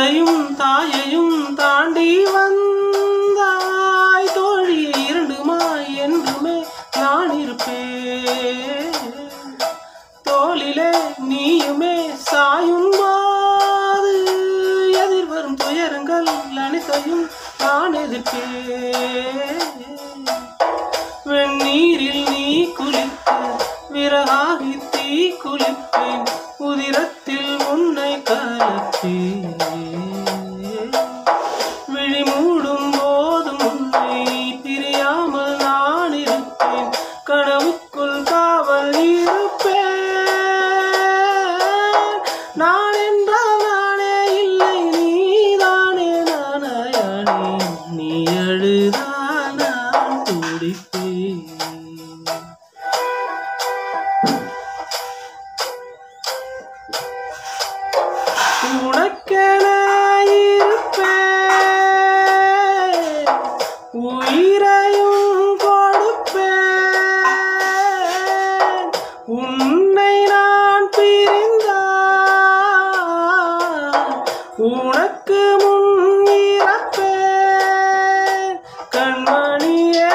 தந்தையும் தாயையும் தாண்டி வந்தாய் தோழி இரண்டுமாய் என்றுமே நான் இருப்பேன் தோளிலே நீயுமே சாயும் போது எதிர்வரும் துயரங்கள் அனைத்தையும் நான் எதிர்ப்பேன் வெந்நீரில் நீ குளிக்க விறகாகி தீ குளிப்பேன் உதிரத்தில் உன்னை கலப்பேன் விழி மூடும் போதும் உன்னை பிரியாமல் நான் இருப்பேன் கனவுக்குள் காவல் இருப்பேன் நான் என்றால் நானே இல்லை நீதானே நானாயானே நீ அழுதால் நான் துடிப்பேன் உனக்கென இருப்பேன் உயிரையும் கொடுப்பேன் உன்னை நான் பிரிந்தால் உனக்கு முன் இறப்பேன் கண்மணியே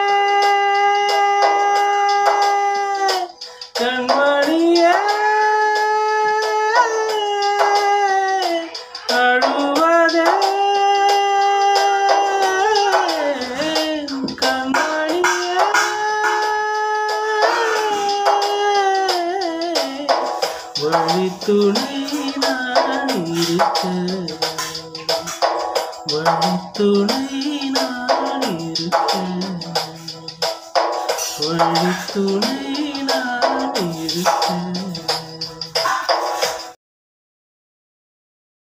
கண்மணியே அழுவதே கண்மணியே வழித்துணை நான் இருக்க வழித்துணை நான் இருக்க வழித்துணை